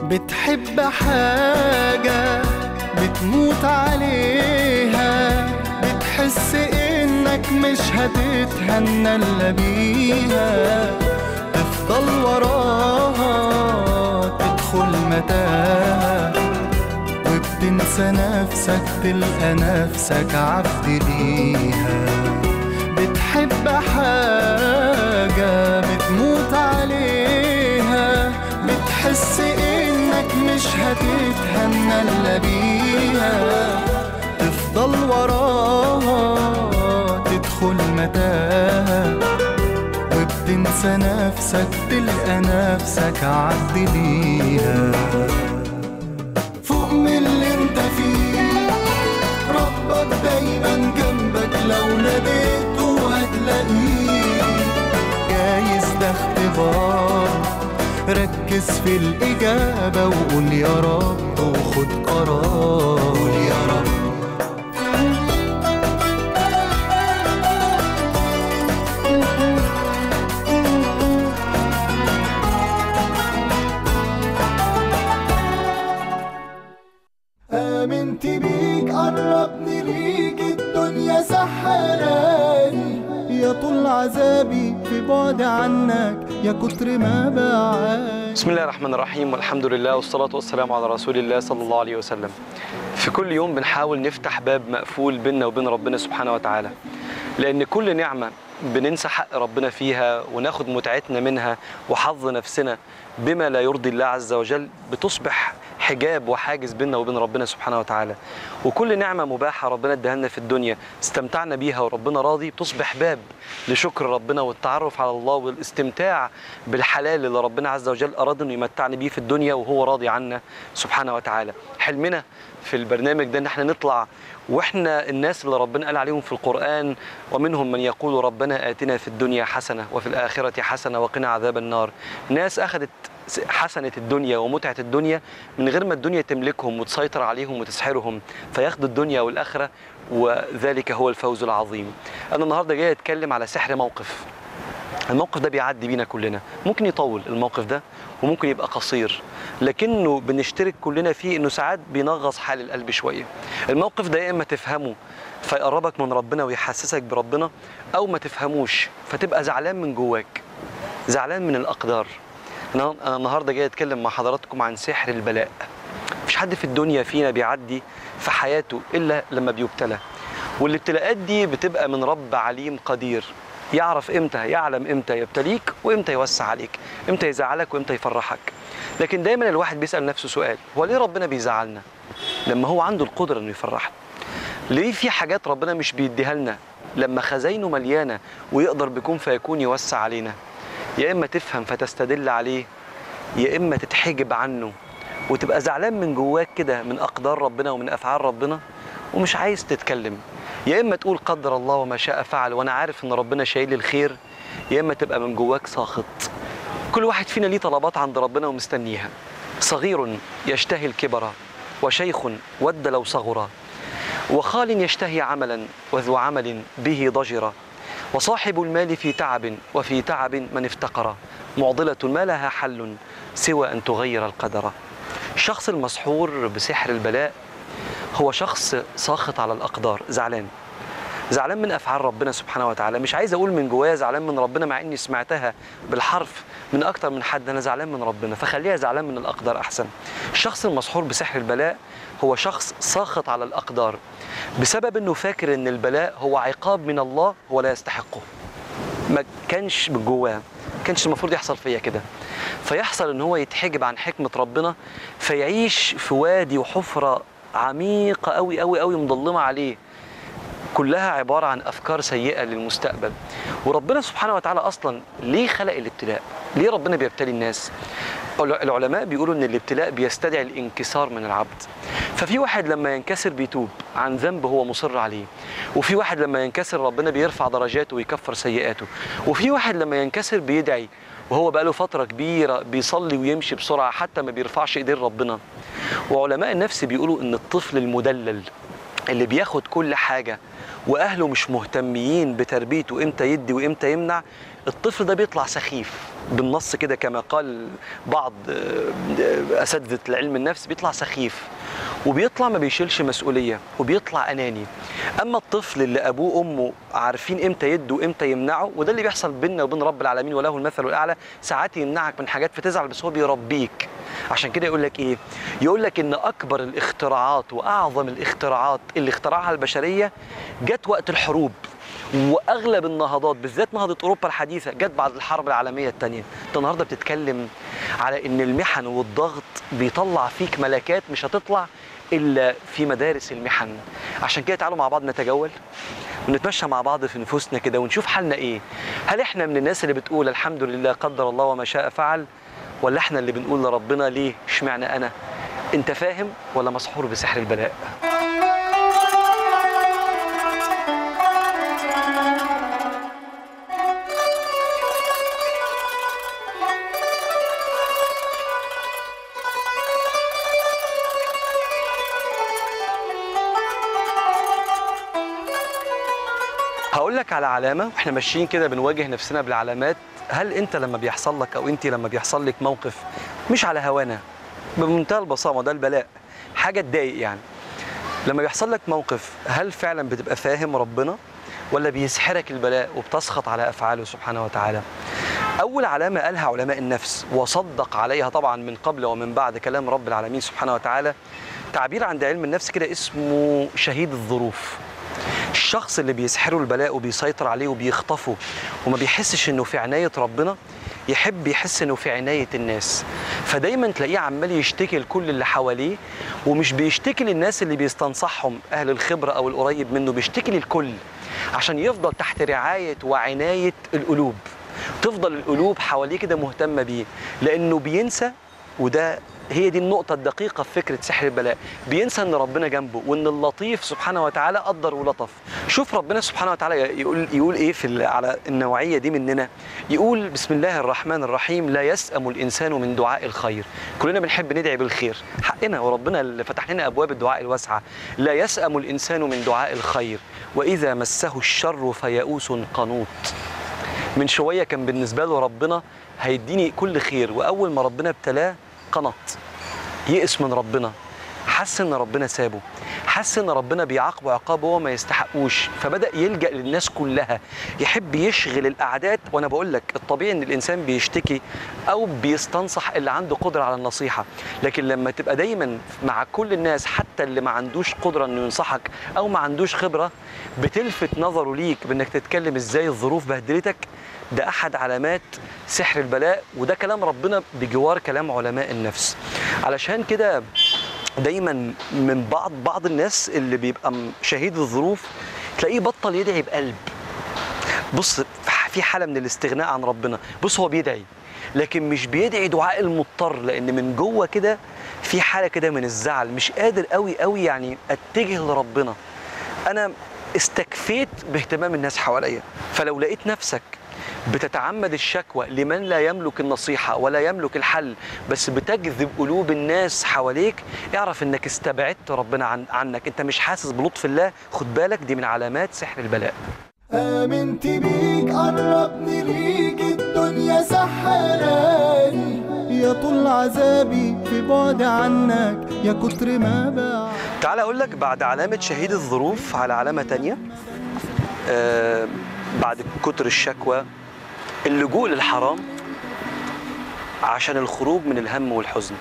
بتحب حاجة بتموت عليها بتحس انك مش هتتهنى الا بيها تفضل وراها تدخل متاهة وبتنسى نفسك تلقى نفسك عبد ليها بتحب حاجة بتموت عليها بتحس انك مش هتتهنى الا بيها تفضل وراها تدخل متاهة وبتنسى نفسك تلقى نفسك عبد ليها فوق من اللي انت فيه ربك دايما جنبك لو ناديته هتلاقيه جايز ده اختبار ركز في الإجابة وقول يا رب وخد قرار قول يا رب آمنت بيك قربني ليك الدنيا سحراني يا طول عذابي في بعد عنك يا كتر ما بعاني بسم الله الرحمن الرحيم والحمد لله والصلاة والسلام على رسول الله صلى الله عليه وسلم في كل يوم بنحاول نفتح باب مقفول بيننا وبين ربنا سبحانه وتعالى لأن كل نعمة بننسى حق ربنا فيها وناخد متعتنا منها وحظ نفسنا بما لا يرضي الله عز وجل بتصبح حجاب وحاجز بيننا وبين ربنا سبحانه وتعالى وكل نعمة مباحة ربنا اداها لنا في الدنيا استمتعنا بيها وربنا راضي بتصبح باب لشكر ربنا والتعرف على الله والاستمتاع بالحلال اللي ربنا عز وجل أراد أنه يمتعني بيه في الدنيا وهو راضي عنا سبحانه وتعالى حلمنا في البرنامج ده ان احنا نطلع واحنا الناس اللي ربنا قال عليهم في القرآن ومنهم من يقول ربنا آتنا في الدنيا حسنة وفي الآخرة حسنة وقنا عذاب النار ناس أخذت حسنة الدنيا ومتعة الدنيا من غير ما الدنيا تملكهم وتسيطر عليهم وتسحرهم فياخدوا الدنيا والآخرة وذلك هو الفوز العظيم أنا النهاردة جاي أتكلم على سحر موقف الموقف ده بيعدي بينا كلنا ممكن يطول الموقف ده وممكن يبقى قصير لكنه بنشترك كلنا فيه انه ساعات بينغص حال القلب شويه الموقف ده يا اما تفهمه فيقربك من ربنا ويحسسك بربنا او ما تفهموش فتبقى زعلان من جواك زعلان من الاقدار انا انا النهارده جاي اتكلم مع حضراتكم عن سحر البلاء مفيش حد في الدنيا فينا بيعدي في حياته الا لما بيبتلى والابتلاءات دي بتبقى من رب عليم قدير يعرف امتى يعلم امتى يبتليك وامتى يوسع عليك امتى يزعلك وامتى يفرحك لكن دايما الواحد بيسال نفسه سؤال هو ليه ربنا بيزعلنا لما هو عنده القدره انه يفرحنا ليه في حاجات ربنا مش بيديها لنا لما خزاينه مليانه ويقدر بكون فيكون يوسع علينا يا اما تفهم فتستدل عليه يا اما تتحجب عنه وتبقى زعلان من جواك كده من اقدار ربنا ومن افعال ربنا ومش عايز تتكلم يا اما تقول قدر الله وما شاء فعل وانا عارف ان ربنا شايل الخير يا اما تبقى من جواك ساخط كل واحد فينا ليه طلبات عند ربنا ومستنيها صغير يشتهي الكبر وشيخ ود لو صغر وخال يشتهي عملا وذو عمل به ضجر وصاحب المال في تعب وفي تعب من افتقر معضلة ما لها حل سوى أن تغير القدر الشخص المسحور بسحر البلاء هو شخص ساخط على الأقدار زعلان زعلان من أفعال ربنا سبحانه وتعالى مش عايز أقول من جوايا زعلان من ربنا مع إني سمعتها بالحرف من أكتر من حد أنا زعلان من ربنا فخليها زعلان من الأقدار أحسن الشخص المسحور بسحر البلاء هو شخص ساخط على الأقدار بسبب أنه فاكر أن البلاء هو عقاب من الله هو لا يستحقه ما كانش من جواه كانش المفروض يحصل فيا كده فيحصل ان هو يتحجب عن حكمه ربنا فيعيش في وادي وحفره عميقه قوي قوي قوي مظلمه عليه كلها عباره عن افكار سيئه للمستقبل وربنا سبحانه وتعالى اصلا ليه خلق الابتلاء ليه ربنا بيبتلي الناس العلماء بيقولوا ان الابتلاء بيستدعي الانكسار من العبد ففي واحد لما ينكسر بيتوب عن ذنب هو مصر عليه وفي واحد لما ينكسر ربنا بيرفع درجاته ويكفر سيئاته وفي واحد لما ينكسر بيدعي وهو بقاله فترة كبيرة بيصلي ويمشي بسرعة حتى ما بيرفعش ايدين ربنا وعلماء النفس بيقولوا ان الطفل المدلل اللي بياخد كل حاجة وأهله مش مهتمين بتربيته إمتى يدي وإمتى يمنع الطفل ده بيطلع سخيف بالنص كده كما قال بعض آه، أساتذة العلم النفس بيطلع سخيف وبيطلع ما بيشيلش مسؤولية وبيطلع أناني أما الطفل اللي أبوه وأمه عارفين إمتى يدوا وإمتى يمنعوا وده اللي بيحصل بيننا وبين رب العالمين وله المثل الأعلى ساعات يمنعك من حاجات فتزعل بس هو بيربيك عشان كده يقول لك ايه يقول لك ان اكبر الاختراعات واعظم الاختراعات اللي اخترعها البشريه جت وقت الحروب واغلب النهضات بالذات نهضه اوروبا الحديثه جت بعد الحرب العالميه الثانيه انت النهارده بتتكلم على ان المحن والضغط بيطلع فيك ملكات مش هتطلع الا في مدارس المحن عشان كده تعالوا مع بعض نتجول ونتمشى مع بعض في نفوسنا كده ونشوف حالنا ايه هل احنا من الناس اللي بتقول الحمد لله قدر الله وما شاء فعل ولا احنا اللي بنقول لربنا ليه اشمعنى انا انت فاهم ولا مسحور بسحر البلاء هقول لك على علامه واحنا ماشيين كده بنواجه نفسنا بالعلامات هل انت لما بيحصل لك او انت لما بيحصل لك موقف مش على هوانا بمنتهى البساطه ده البلاء حاجه تضايق يعني لما بيحصل لك موقف هل فعلا بتبقى فاهم ربنا ولا بيسحرك البلاء وبتسخط على افعاله سبحانه وتعالى اول علامه قالها علماء النفس وصدق عليها طبعا من قبل ومن بعد كلام رب العالمين سبحانه وتعالى تعبير عند علم النفس كده اسمه شهيد الظروف الشخص اللي بيسحره البلاء وبيسيطر عليه وبيخطفه وما بيحسش انه في عناية ربنا يحب يحس انه في عناية الناس فدايما تلاقيه عمال يشتكي لكل اللي حواليه ومش بيشتكي للناس اللي بيستنصحهم اهل الخبرة او القريب منه بيشتكي للكل عشان يفضل تحت رعاية وعناية القلوب تفضل القلوب حواليه كده مهتمة بيه لانه بينسى وده هي دي النقطة الدقيقة في فكرة سحر البلاء بينسى ان ربنا جنبه وان اللطيف سبحانه وتعالى قدر ولطف شوف ربنا سبحانه وتعالى يقول يقول ايه في ال- على النوعية دي مننا يقول بسم الله الرحمن الرحيم لا يسأم الانسان من دعاء الخير كلنا بنحب ندعي بالخير حقنا وربنا اللي فتح لنا ابواب الدعاء الواسعة لا يسأم الانسان من دعاء الخير واذا مسه الشر فيئوس قنوط من شويه كان بالنسبه له ربنا هيديني كل خير واول ما ربنا ابتلاه قنط يئس من ربنا حس ان ربنا سابه حس ان ربنا بيعاقبه عقاب هو ما يستحقوش فبدا يلجا للناس كلها يحب يشغل الاعداد وانا بقول لك الطبيعي ان الانسان بيشتكي او بيستنصح اللي عنده قدره على النصيحه لكن لما تبقى دايما مع كل الناس حتى اللي ما عندوش قدره انه ينصحك او ما عندوش خبره بتلفت نظره ليك بانك تتكلم ازاي الظروف بهدلتك ده احد علامات سحر البلاء وده كلام ربنا بجوار كلام علماء النفس علشان كده دايما من بعض بعض الناس اللي بيبقى م- شهيد الظروف تلاقيه بطل يدعي بقلب بص في حاله من الاستغناء عن ربنا بص هو بيدعي لكن مش بيدعي دعاء المضطر لان من جوه كده في حاله كده من الزعل مش قادر قوي قوي يعني اتجه لربنا انا استكفيت باهتمام الناس حواليا فلو لقيت نفسك بتتعمد الشكوى لمن لا يملك النصيحة ولا يملك الحل بس بتجذب قلوب الناس حواليك اعرف انك استبعدت ربنا عن عنك انت مش حاسس بلطف الله خد بالك دي من علامات سحر البلاء آمنت بيك قربني ليك الدنيا سحراني يا طول عذابي في بعد عنك يا كتر ما بعد تعال اقول لك بعد علامة شهيد الظروف على علامة تانية آه بعد كتر الشكوى اللجوء للحرام عشان الخروج من الهم والحزن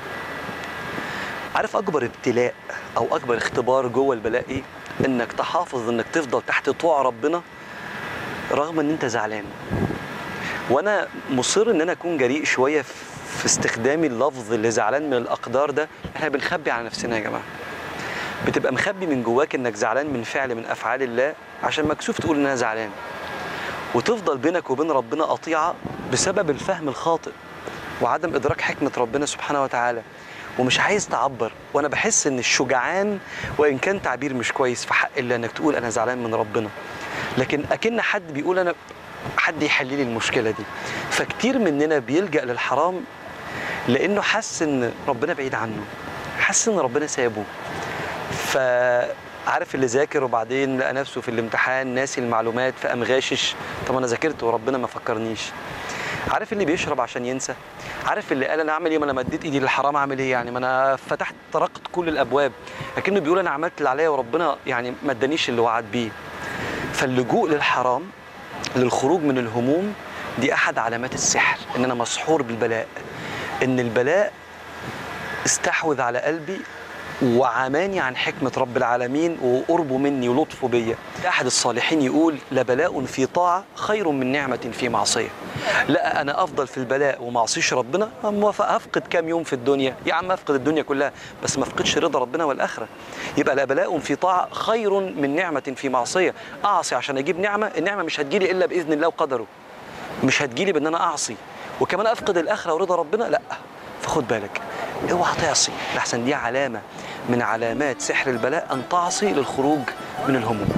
عارف اكبر ابتلاء او اكبر اختبار جوه البلاء ايه انك تحافظ انك تفضل تحت طوع ربنا رغم ان انت زعلان وانا مصر ان انا اكون جريء شويه في استخدامي اللفظ اللي زعلان من الاقدار ده احنا بنخبي على نفسنا يا جماعه بتبقى مخبي من جواك انك زعلان من فعل من افعال الله عشان مكسوف تقول ان انا زعلان وتفضل بينك وبين ربنا قطيعه بسبب الفهم الخاطئ وعدم ادراك حكمه ربنا سبحانه وتعالى ومش عايز تعبر وانا بحس ان الشجعان وان كان تعبير مش كويس في حق الله انك تقول انا زعلان من ربنا لكن اكن حد بيقول انا حد يحل لي المشكله دي فكتير مننا بيلجا للحرام لانه حس ان ربنا بعيد عنه حس ان ربنا سابه عارف اللي ذاكر وبعدين لقى نفسه في الامتحان ناسي المعلومات فقام غاشش طب انا ذاكرت وربنا ما فكرنيش عارف اللي بيشرب عشان ينسى عارف اللي قال انا اعمل ايه ما انا مديت ايدي للحرام اعمل ايه يعني ما انا فتحت طرقت كل الابواب لكنه بيقول انا عملت اللي عليا وربنا يعني ما ادانيش اللي وعد بيه فاللجوء للحرام للخروج من الهموم دي احد علامات السحر ان انا مسحور بالبلاء ان البلاء استحوذ على قلبي وعماني عن حكمة رب العالمين وقربه مني ولطفه بيا أحد الصالحين يقول لبلاء في طاعة خير من نعمة في معصية لا أنا أفضل في البلاء ومعصيش ربنا موافق أفقد كام يوم في الدنيا يا عم أفقد الدنيا كلها بس ما أفقدش رضا ربنا والآخرة يبقى لبلاء في طاعة خير من نعمة في معصية أعصي عشان أجيب نعمة النعمة مش هتجيلي إلا بإذن الله وقدره مش هتجيلي بان انا اعصي وكمان افقد الاخره ورضا ربنا لا فخد بالك اوعى تعصي لحسن دي علامه من علامات سحر البلاء ان تعصي للخروج من الهموم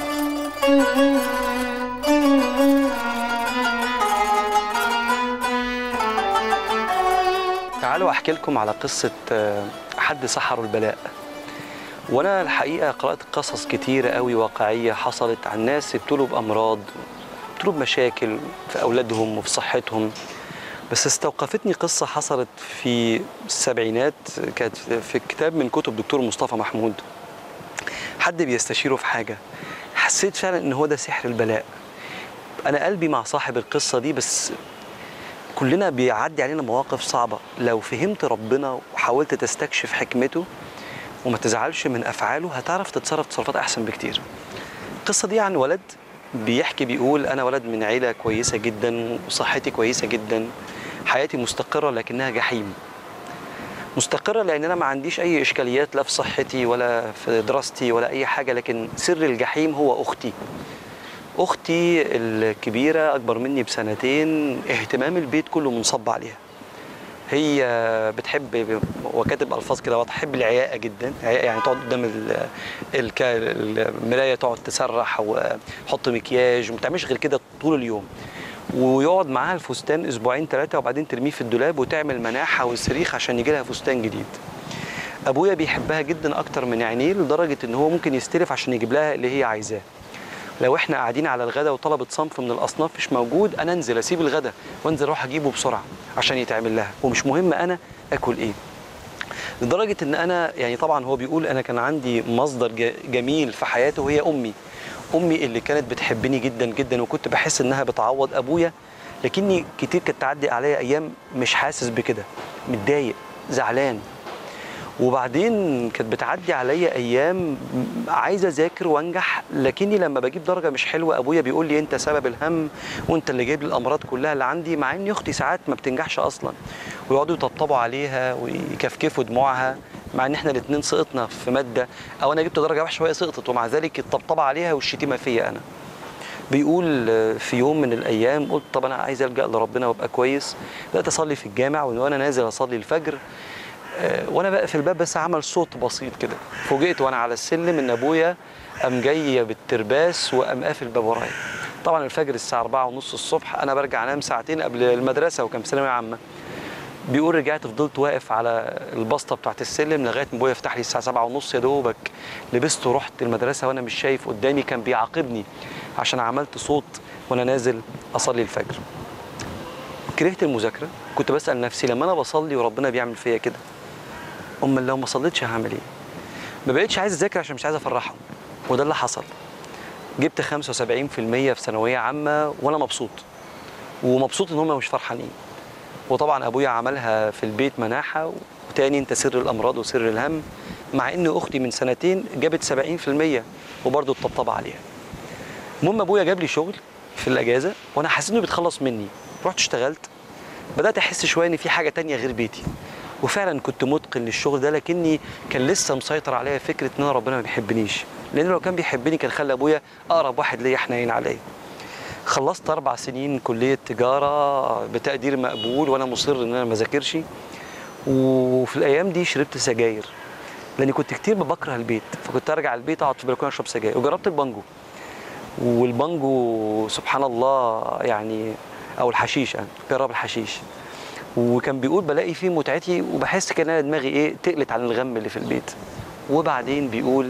تعالوا احكي لكم على قصه آه، حد سحروا البلاء وانا الحقيقه قرات قصص كتيره قوي واقعيه حصلت عن ناس ابتلوا بامراض ابتلوا بمشاكل في اولادهم وفي صحتهم بس استوقفتني قصه حصلت في السبعينات كانت في كتاب من كتب دكتور مصطفى محمود حد بيستشيره في حاجه حسيت فعلا ان هو ده سحر البلاء انا قلبي مع صاحب القصه دي بس كلنا بيعدي علينا مواقف صعبة لو فهمت ربنا وحاولت تستكشف حكمته وما تزعلش من أفعاله هتعرف تتصرف تصرفات أحسن بكتير القصة دي عن ولد بيحكي بيقول أنا ولد من عيلة كويسة جدا وصحتي كويسة جدا حياتي مستقرة لكنها جحيم مستقرة لأن أنا ما عنديش أي إشكاليات لا في صحتي ولا في دراستي ولا أي حاجة لكن سر الجحيم هو أختي اختي الكبيره اكبر مني بسنتين اهتمام البيت كله منصب عليها هي بتحب وكاتب الفاظ كده واضحه تحب العياقه جدا عياقة يعني تقعد قدام ال- الك- المرايه تقعد تسرح وتحط مكياج وما تعملش غير كده طول اليوم ويقعد معاها الفستان اسبوعين ثلاثه وبعدين ترميه في الدولاب وتعمل مناحه وصريخ عشان يجي لها فستان جديد ابويا بيحبها جدا اكتر من عينيه لدرجه ان هو ممكن يستلف عشان يجيب لها اللي هي عايزاه لو احنا قاعدين على الغدا وطلبت صنف من الاصناف مش موجود انا انزل اسيب الغدا وانزل اروح اجيبه بسرعه عشان يتعمل لها ومش مهم انا اكل ايه لدرجه ان انا يعني طبعا هو بيقول انا كان عندي مصدر ج- جميل في حياته وهي امي امي اللي كانت بتحبني جدا جدا وكنت بحس انها بتعوض ابويا لكني كتير كانت تعدي عليا ايام مش حاسس بكده متضايق زعلان وبعدين كانت بتعدي عليا ايام عايزه اذاكر وانجح لكني لما بجيب درجه مش حلوه ابويا بيقول لي انت سبب الهم وانت اللي جايب لي الامراض كلها اللي عندي مع ان اختي ساعات ما بتنجحش اصلا ويقعدوا يطبطبوا عليها ويكفكفوا دموعها مع ان احنا الاثنين سقطنا في ماده او انا جبت درجه وحشه وهي سقطت ومع ذلك الطبطبه عليها والشتيمه فيا انا بيقول في يوم من الايام قلت طب انا عايز الجا لربنا وابقى كويس بدات اصلي في الجامع وانا نازل اصلي الفجر آه، وانا بقى في الباب بس عمل صوت بسيط كده فوجئت وانا على السلم ان ابويا قام جاي بالترباس وقام قافل الباب ورايا طبعا الفجر الساعه 4 ونص الصبح انا برجع انام ساعتين قبل المدرسه وكان في ثانويه عامه بيقول رجعت فضلت واقف على البسطه بتاعت السلم لغايه ما ابويا فتح لي الساعه 7 ونص يا دوبك لبست ورحت المدرسه وانا مش شايف قدامي كان بيعاقبني عشان عملت صوت وانا نازل اصلي الفجر كرهت المذاكره كنت بسال نفسي لما انا بصلي وربنا بيعمل فيا كده امال لو ما صليتش هعمل ايه ما بقتش عايز اذاكر عشان مش عايز افرحهم وده اللي حصل جبت 75% في ثانويه عامه وانا مبسوط ومبسوط ان هم مش فرحانين وطبعا ابويا عملها في البيت مناحه وتاني انت سر الامراض وسر الهم مع ان اختي من سنتين جابت 70% وبرضه اتطبطب عليها المهم ابويا جاب لي شغل في الاجازه وانا حسيت انه بيتخلص مني رحت اشتغلت بدات احس شويه ان في حاجه تانية غير بيتي وفعلا كنت متقن للشغل ده لكني كان لسه مسيطر عليا فكره ان انا ربنا ما بيحبنيش لان لو كان بيحبني كان خلى ابويا اقرب واحد ليا حنين عليا خلصت اربع سنين كليه تجاره بتقدير مقبول وانا مصر ان انا ما اذاكرش وفي الايام دي شربت سجاير لاني كنت كتير بكره البيت فكنت ارجع البيت اقعد في البلكونه اشرب سجاير وجربت البانجو والبانجو سبحان الله يعني او الحشيش يعني جرب الحشيش وكان بيقول بلاقي فيه متعتي وبحس كان انا دماغي ايه تقلت عن الغم اللي في البيت وبعدين بيقول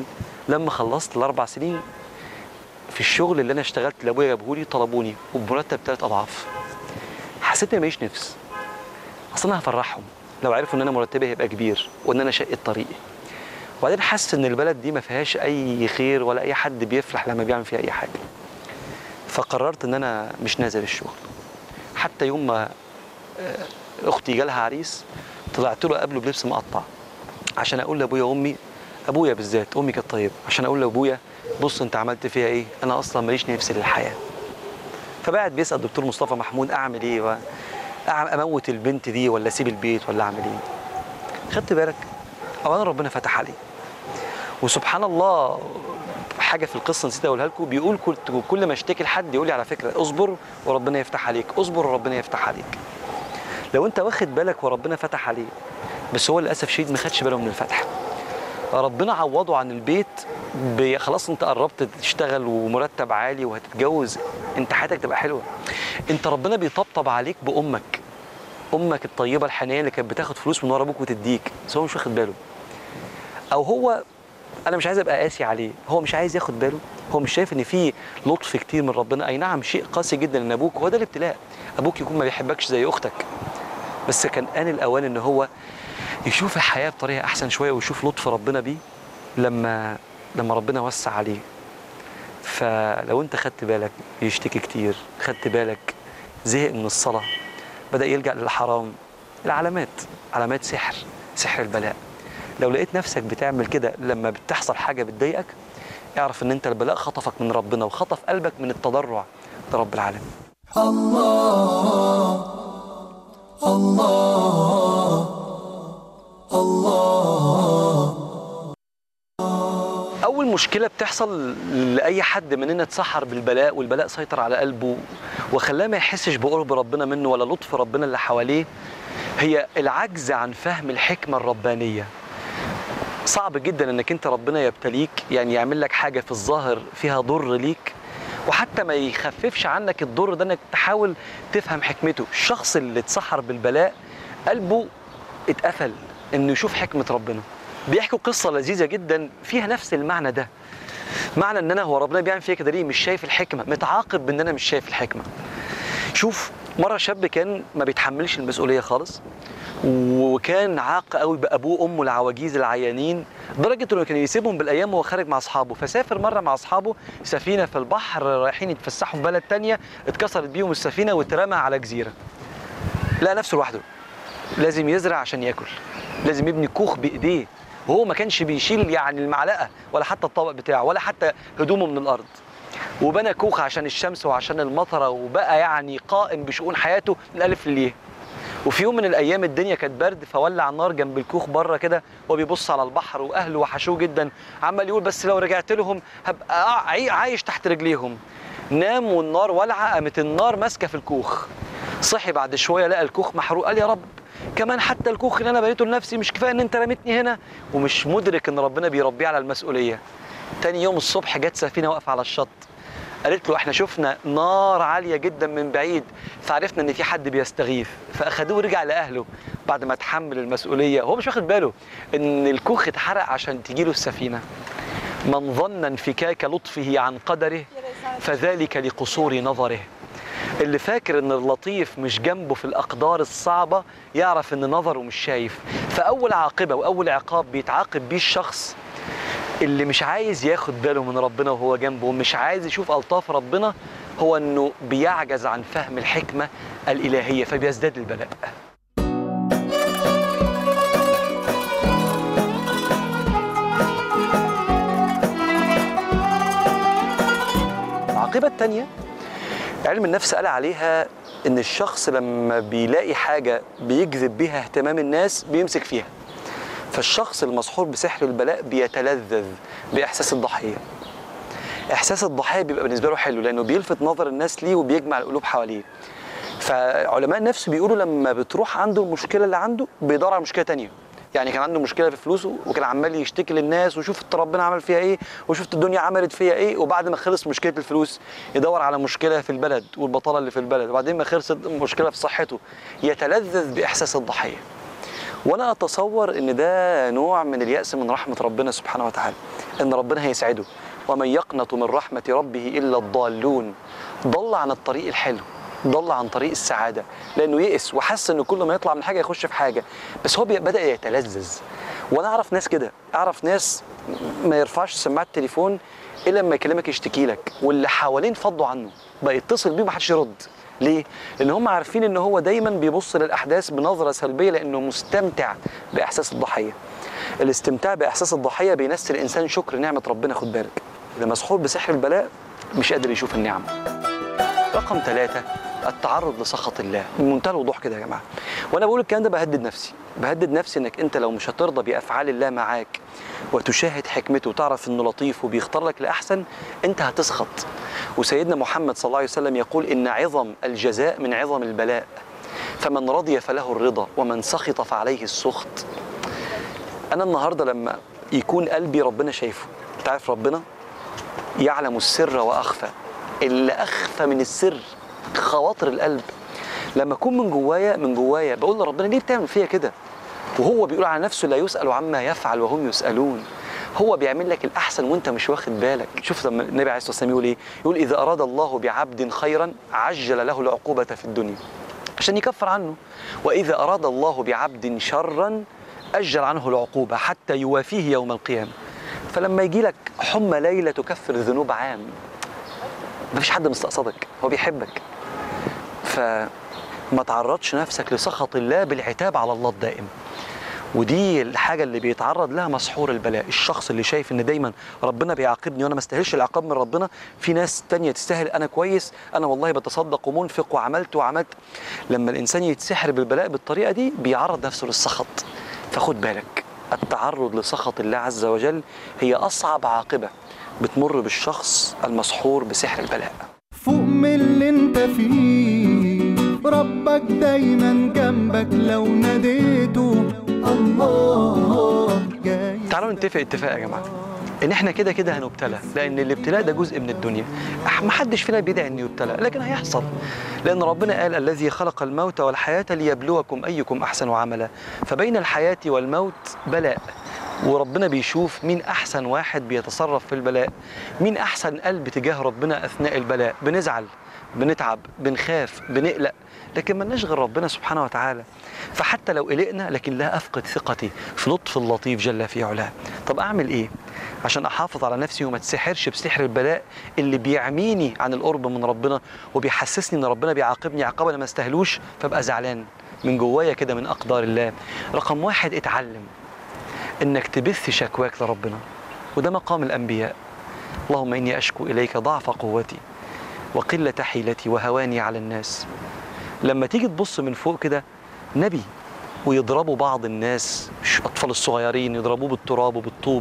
لما خلصت الاربع سنين في الشغل اللي انا اشتغلت اللي ابويا جابهولي طلبوني وبمرتب ثلاث اضعاف حسيت اني ماليش نفس اصل انا هفرحهم لو عرفوا ان انا مرتبي هيبقى كبير وان انا شقيت طريقي وبعدين حاسس ان البلد دي ما فيهاش اي خير ولا اي حد بيفلح لما بيعمل فيها اي حاجه فقررت ان انا مش نازل الشغل حتى يوم ما آه، اختي جالها عريس طلعت له قبله بلبس مقطع عشان اقول لابويا وامي ابويا بالذات امي كانت طيبه عشان اقول لابويا بص انت عملت فيها ايه انا اصلا ماليش نفس للحياه فبعد بيسال دكتور مصطفى محمود اعمل ايه و... أعم- اموت البنت دي ولا اسيب البيت ولا اعمل ايه خدت بالك اولا ربنا فتح عليه وسبحان الله حاجه في القصه نسيت اقولها لكم بيقول كل كل ما اشتكي لحد يقول لي على فكره اصبر وربنا يفتح عليك اصبر وربنا يفتح عليك لو انت واخد بالك وربنا فتح عليه بس هو للاسف شديد ما خدش باله من الفتح ربنا عوضه عن البيت ب- خلاص انت قربت تشتغل ومرتب عالي وهتتجوز انت حياتك تبقى حلوه انت ربنا بيطبطب عليك بامك امك الطيبه الحنيه اللي كانت بتاخد فلوس من ورا ابوك وتديك بس هو مش واخد باله او هو انا مش عايز ابقى قاسي عليه هو مش عايز ياخد باله هو مش شايف ان في لطف كتير من ربنا اي نعم شيء قاسي جدا ان ابوك هو ده الابتلاء ابوك يكون ما بيحبكش زي اختك بس كان ان الاوان ان هو يشوف الحياه بطريقه احسن شويه ويشوف لطف ربنا بيه لما لما ربنا وسع عليه فلو انت خدت بالك بيشتكي كتير خدت بالك زهق من الصلاه بدا يلجا للحرام العلامات علامات سحر سحر البلاء لو لقيت نفسك بتعمل كده لما بتحصل حاجه بتضايقك اعرف ان انت البلاء خطفك من ربنا وخطف قلبك من التضرع لرب العالمين اول مشكله بتحصل لاي حد مننا اتسحر بالبلاء والبلاء سيطر على قلبه وخلاه ما يحسش بقرب ربنا منه ولا لطف ربنا اللي حواليه هي العجز عن فهم الحكمه الربانيه صعب جدا انك انت ربنا يبتليك يعني يعمل لك حاجه في الظاهر فيها ضر ليك وحتى ما يخففش عنك الضر ده انك تحاول تفهم حكمته الشخص اللي اتسحر بالبلاء قلبه اتقفل انه يشوف حكمه ربنا بيحكوا قصه لذيذه جدا فيها نفس المعنى ده معنى ان انا هو ربنا بيعمل فيا كده ليه مش شايف الحكمه متعاقب بان انا مش شايف الحكمه شوف مره شاب كان ما بيتحملش المسؤوليه خالص وكان عاق قوي بابوه وامه العواجيز العيانين لدرجه انه كان يسيبهم بالايام وهو خارج مع اصحابه فسافر مره مع اصحابه سفينه في البحر رايحين يتفسحوا في بلد تانية اتكسرت بيهم السفينه واترمى على جزيره لقى نفسه لوحده لازم يزرع عشان ياكل لازم يبني كوخ بايديه وهو ما كانش بيشيل يعني المعلقه ولا حتى الطبق بتاعه ولا حتى هدومه من الارض وبنى كوخ عشان الشمس وعشان المطره وبقى يعني قائم بشؤون حياته من الالف للياء وفي يوم من الايام الدنيا كانت برد فولع النار جنب الكوخ بره كده وهو بيبص على البحر واهله وحشوه جدا عمال يقول بس لو رجعت لهم هبقى عاي- عايش تحت رجليهم نام والنار ولعه قامت النار ماسكه في الكوخ صحي بعد شويه لقى الكوخ محروق قال يا رب كمان حتى الكوخ اللي انا بنيته لنفسي مش كفايه ان انت رميتني هنا ومش مدرك ان ربنا بيربيه على المسؤوليه تاني يوم الصبح جت سفينه واقفه على الشط قالت له احنا شفنا نار عاليه جدا من بعيد فعرفنا ان في حد بيستغيث فاخدوه ورجع لاهله بعد ما تحمل المسؤوليه هو مش واخد باله ان الكوخ اتحرق عشان تجيله السفينه من ظن انفكاك لطفه عن قدره فذلك لقصور نظره اللي فاكر ان اللطيف مش جنبه في الاقدار الصعبه يعرف ان نظره مش شايف فاول عاقبه واول عقاب بيتعاقب بيه الشخص اللي مش عايز ياخد باله من ربنا وهو جنبه ومش عايز يشوف الطاف ربنا هو انه بيعجز عن فهم الحكمه الالهيه فبيزداد البلاء العاقبه الثانيه علم النفس قال عليها ان الشخص لما بيلاقي حاجه بيجذب بيها اهتمام الناس بيمسك فيها فالشخص المسحور بسحر البلاء بيتلذذ باحساس الضحيه احساس الضحيه بيبقى بالنسبه له حلو لانه بيلفت نظر الناس ليه وبيجمع القلوب حواليه فعلماء النفس بيقولوا لما بتروح عنده المشكله اللي عنده بيدور على مشكله تانية يعني كان عنده مشكله في فلوسه وكان عمال يشتكي للناس وشفت ربنا عمل فيها ايه وشفت الدنيا عملت فيها ايه وبعد ما خلص مشكله الفلوس يدور على مشكله في البلد والبطاله اللي في البلد وبعدين ما خلصت مشكله في صحته يتلذذ باحساس الضحيه وانا اتصور ان ده نوع من الياس من رحمه ربنا سبحانه وتعالى ان ربنا هيسعده ومن يقنط من رحمه ربه الا الضالون ضل عن الطريق الحلو ضل عن طريق السعاده لانه يئس وحس انه كل ما يطلع من حاجه يخش في حاجه بس هو بي- بدا يتلذذ وانا اعرف ناس كده اعرف ناس ما يرفعش سماعه التليفون الا لما يكلمك يشتكي لك واللي حوالين فضوا عنه بقى يتصل بيه ومحدش يرد ليه؟ لان هم عارفين ان هو دايما بيبص للاحداث بنظره سلبيه لانه مستمتع باحساس الضحيه الاستمتاع باحساس الضحيه بينسي الانسان شكر نعمه ربنا خد بالك اللي مسحور بسحر البلاء مش قادر يشوف النعم رقم ثلاثة التعرض لسخط الله بمنتهى الوضوح كده يا جماعة وأنا بقول الكلام ده بهدد نفسي بهدد نفسي إنك أنت لو مش هترضى بأفعال الله معاك وتشاهد حكمته وتعرف إنه لطيف وبيختار لك الأحسن أنت هتسخط وسيدنا محمد صلى الله عليه وسلم يقول إن عظم الجزاء من عظم البلاء فمن رضي فله الرضا ومن سخط فعليه السخط أنا النهاردة لما يكون قلبي ربنا شايفه تعرف ربنا يعلم السر واخفى اللي اخفى من السر خواطر القلب لما اكون من جوايا من جوايا بقول لربنا ليه بتعمل فيا كده وهو بيقول على نفسه لا يسأل عما يفعل وهم يسألون هو بيعمل لك الأحسن وأنت مش واخد بالك شوف لما النبي عليه الصلاة والسلام يقول إيه يقول إذا أراد الله بعبد خيرا عجل له العقوبة في الدنيا عشان يكفر عنه وإذا أراد الله بعبد شرا أجل عنه العقوبة حتى يوافيه يوم القيامة فلما يجي لك حمى ليلة تكفر ذنوب عام مفيش حد مستقصدك هو بيحبك فما تعرضش نفسك لسخط الله بالعتاب على الله الدائم ودي الحاجة اللي بيتعرض لها مسحور البلاء الشخص اللي شايف ان دايما ربنا بيعاقبني وانا ما استاهلش العقاب من ربنا في ناس تانية تستاهل انا كويس انا والله بتصدق ومنفق وعملت وعملت لما الانسان يتسحر بالبلاء بالطريقة دي بيعرض نفسه للسخط فخد بالك التعرض لسخط الله عز وجل هي اصعب عاقبة بتمر بالشخص المسحور بسحر البلاء فوق من اللي انت فيه ربك دايما جنبك لو ناديته الله جاي تعالوا نتفق اتفاق يا جماعه ان احنا كده كده هنبتلى لان الابتلاء ده جزء من الدنيا أح- محدش فينا بيدعي انه يبتلى لكن هيحصل لان ربنا قال الذي خلق الموت والحياه ليبلوكم ايكم احسن عملا فبين الحياه والموت بلاء وربنا بيشوف مين احسن واحد بيتصرف في البلاء مين احسن قلب تجاه ربنا اثناء البلاء بنزعل بنتعب بنخاف بنقلق لكن ملناش غير ربنا سبحانه وتعالى فحتى لو قلقنا لكن لا افقد ثقتي في لطف اللطيف جل في علاه طب اعمل ايه عشان احافظ على نفسي وما تسحرش بسحر البلاء اللي بيعميني عن القرب من ربنا وبيحسسني ان ربنا بيعاقبني عقابا أنا ما استاهلوش فابقى زعلان من جوايا كده من اقدار الله رقم واحد اتعلم انك تبث شكواك لربنا وده مقام الانبياء اللهم اني اشكو اليك ضعف قوتي وقله حيلتي وهواني على الناس لما تيجي تبص من فوق كده نبي ويضربوا بعض الناس ش- اطفال الصغيرين يضربوه بالتراب وبالطوب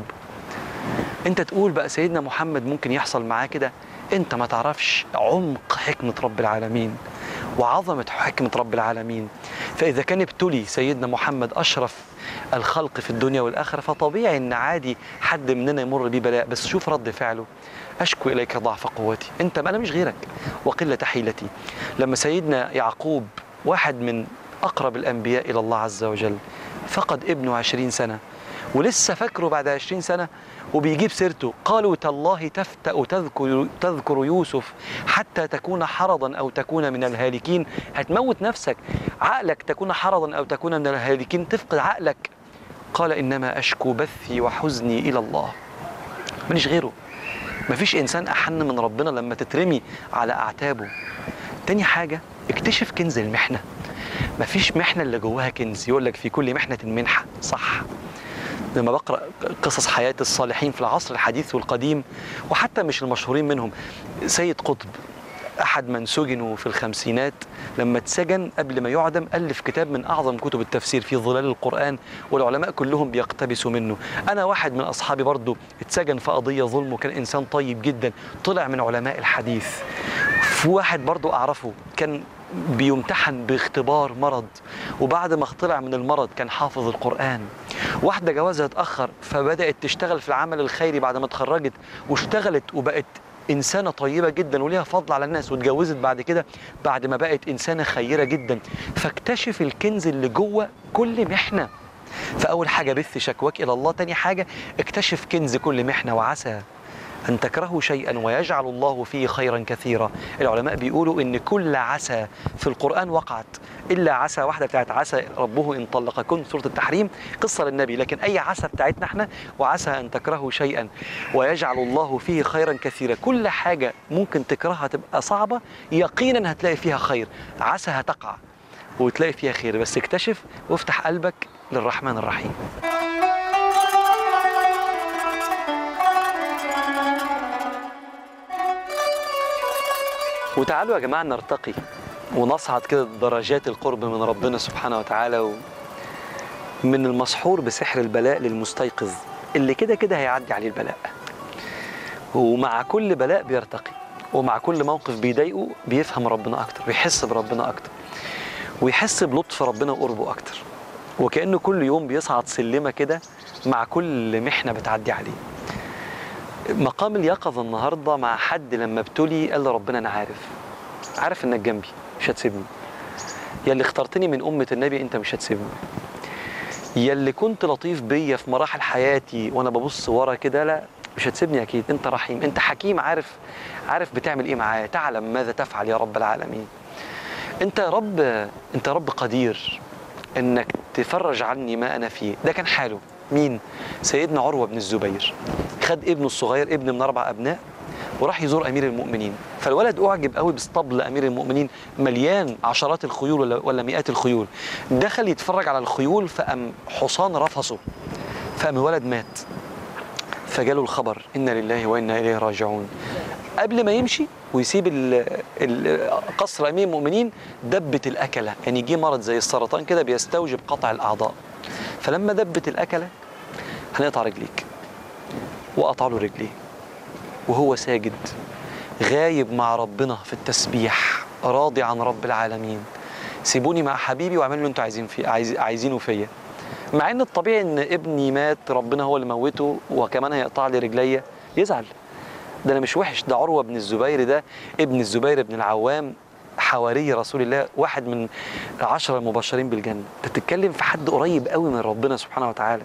انت تقول بقى سيدنا محمد ممكن يحصل معاه كده انت ما تعرفش عمق حكمة رب العالمين وعظمة حكمة رب العالمين فإذا كان ابتلي سيدنا محمد أشرف الخلق في الدنيا والآخرة فطبيعي إن عادي حد مننا يمر بيه بلاء بس شوف رد فعله أشكو إليك ضعف قوتي أنت ما أنا مش غيرك وقلة حيلتي لما سيدنا يعقوب واحد من أقرب الأنبياء إلى الله عز وجل فقد ابنه عشرين سنة ولسه فاكره بعد عشرين سنة وبيجيب سيرته قالوا تالله تفتأ تذكر, تذكر يوسف حتى تكون حرضا أو تكون من الهالكين هتموت نفسك عقلك تكون حرضا أو تكون من الهالكين تفقد عقلك قال إنما أشكو بثي وحزني إلى الله مانيش غيره مفيش إنسان أحن من ربنا لما تترمي على أعتابه تاني حاجة اكتشف كنز المحنة مفيش محنة اللي جواها كنز يقول لك في كل محنة منحة صح لما بقرا قصص حياه الصالحين في العصر الحديث والقديم وحتى مش المشهورين منهم سيد قطب احد من سجنوا في الخمسينات لما اتسجن قبل ما يعدم الف كتاب من اعظم كتب التفسير في ظلال القران والعلماء كلهم بيقتبسوا منه انا واحد من اصحابي برضه اتسجن في قضيه ظلم وكان انسان طيب جدا طلع من علماء الحديث في واحد برضه اعرفه كان بيمتحن باختبار مرض وبعد ما طلع من المرض كان حافظ القرآن واحدة جوازها اتأخر فبدأت تشتغل في العمل الخيري بعد ما اتخرجت واشتغلت وبقت إنسانة طيبة جدا وليها فضل على الناس واتجوزت بعد كده بعد ما بقت إنسانة خيرة جدا فاكتشف الكنز اللي جوه كل محنة فأول حاجة بث شكواك إلى الله تاني حاجة اكتشف كنز كل محنة وعسى أن تكرهوا شيئا ويجعل الله فيه خيرا كثيرا العلماء بيقولوا إن كل عسى في القرآن وقعت إلا عسى واحدة بتاعت عسى ربه إن طلقكن سورة التحريم قصة للنبي لكن أي عسى بتاعتنا احنا وعسى أن تكرهوا شيئا ويجعل الله فيه خيرا كثيرا كل حاجة ممكن تكرهها تبقى صعبة يقينا هتلاقي فيها خير عسى هتقع وتلاقي فيها خير بس اكتشف وافتح قلبك للرحمن الرحيم وتعالوا يا جماعة نرتقي ونصعد كده درجات القرب من ربنا سبحانه وتعالى و... من المسحور بسحر البلاء للمستيقظ اللي كده كده هيعدي عليه البلاء ومع كل بلاء بيرتقي ومع كل موقف بيضايقه بيفهم ربنا أكتر بيحس بربنا أكتر ويحس بلطف ربنا وقربه أكتر وكأنه كل يوم بيصعد سلمة كده مع كل محنة بتعدي عليه مقام اليقظة النهاردة مع حد لما ابتلي قال له ربنا أنا عارف عارف إنك جنبي مش هتسيبني يا اللي اخترتني من أمة النبي أنت مش هتسيبني يا اللي كنت لطيف بيا في مراحل حياتي وأنا ببص ورا كده لا مش هتسيبني أكيد أنت رحيم أنت حكيم عارف عارف بتعمل إيه معايا تعلم ماذا تفعل يا رب العالمين أنت يا رب أنت يا رب قدير إنك تفرج عني ما أنا فيه ده كان حاله مين؟ سيدنا عروة بن الزبير خد ابنه الصغير ابن من أربع أبناء وراح يزور أمير المؤمنين فالولد أعجب قوي باسطبل أمير المؤمنين مليان عشرات الخيول ولا, ولا مئات الخيول دخل يتفرج على الخيول فأم حصان رفصه فأم الولد مات فجاله الخبر إنا لله وإنا إليه راجعون قبل ما يمشي ويسيب ال- ال- قصر امير المؤمنين دبت الاكله يعني جه مرض زي السرطان كده بيستوجب قطع الاعضاء فلما دبت الاكله هنقطع رجليك وقطع له رجليه وهو ساجد غايب مع ربنا في التسبيح راضي عن رب العالمين سيبوني مع حبيبي واعملوا اللي انتوا عايزين فيه عايز عايزينه فيا مع ان الطبيعي ان ابني مات ربنا هو اللي موته وكمان هيقطع لي رجليا يزعل ده انا مش وحش ده عروه بن الزبير ده ابن الزبير بن العوام حواري رسول الله واحد من العشرة المبشرين بالجنة انت بتتكلم في حد قريب قوي من ربنا سبحانه وتعالى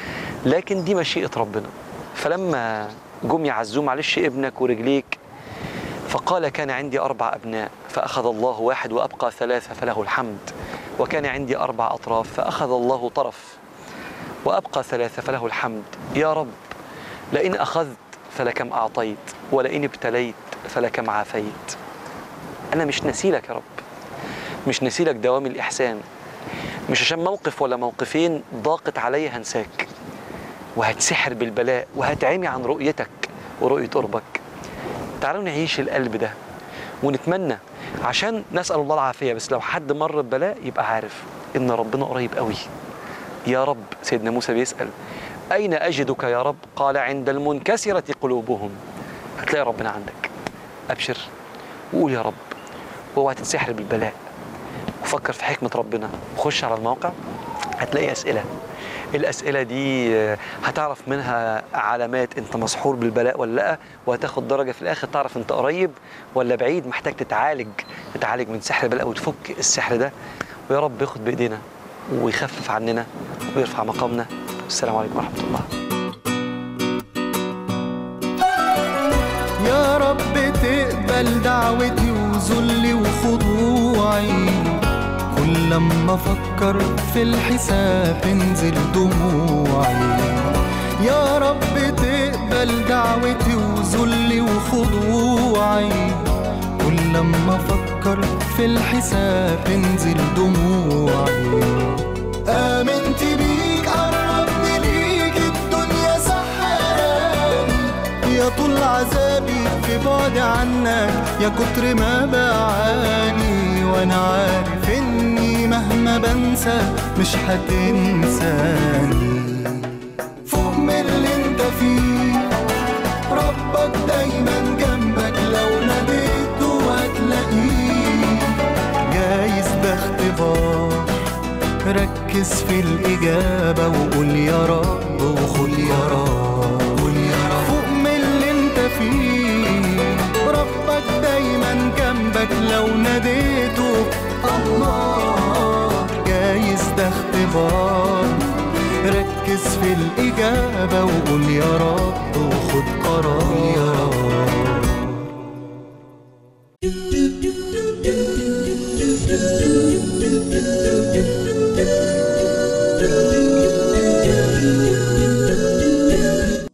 لكن دي مشيئة ربنا فلما جم يعزوه معلش ابنك ورجليك فقال كان عندي أربع أبناء فأخذ الله واحد وأبقى ثلاثة فله الحمد وكان عندي أربع أطراف فأخذ الله طرف وأبقى ثلاثة فله الحمد يا رب لئن أخذت فلكم أعطيت ولئن ابتليت فلكم عافيت أنا مش نسيلك يا رب مش نسيلك دوام الإحسان مش عشان موقف ولا موقفين ضاقت علي هنساك وهتسحر بالبلاء وهتعمي عن رؤيتك ورؤية قربك تعالوا نعيش القلب ده ونتمنى عشان نسأل الله العافية بس لو حد مر ببلاء يبقى عارف إن ربنا قريب قوي يا رب سيدنا موسى بيسأل أين أجدك يا رب قال عند المنكسرة قلوبهم هتلاقي ربنا عندك أبشر وقول يا رب واوعى تتسحر بالبلاء وفكر في حكمة ربنا وخش على الموقع هتلاقي أسئلة الأسئلة دي آه، هتعرف منها علامات أنت مسحور بالبلاء ولا لأ وهتاخد درجة في الآخر تعرف أنت قريب ولا بعيد محتاج تتعالج تتعالج من سحر البلاء وتفك السحر ده ويا رب ياخد بإيدينا ويخفف عننا ويرفع مقامنا والسلام عليكم ورحمة الله يا رب تقبل دعوتي وذلي وخضوعي كل لما افكر في الحساب تنزل دموعي يا رب تقبل دعوتي وذلي وخضوعي كل لما افكر في الحساب تنزل دموعي آمنت بيك قربني ليك الدنيا سحراني يا طول عذابي في بعد عنك يا كتر ما بعاني وانا عارف اني مهما بنسى مش هتنساني فوق من اللي انت فيه ربك دايما جنبك لو ناديته هتلاقيه جايز ده اختبار ركز في الإجابة وقول يا رب وخد يا رب قول يا رب فوق من اللي انت فيه ربك دايما جنبك لو ناديته الله جايز ده اختبار الإجابة وقول يا رب وخد قرار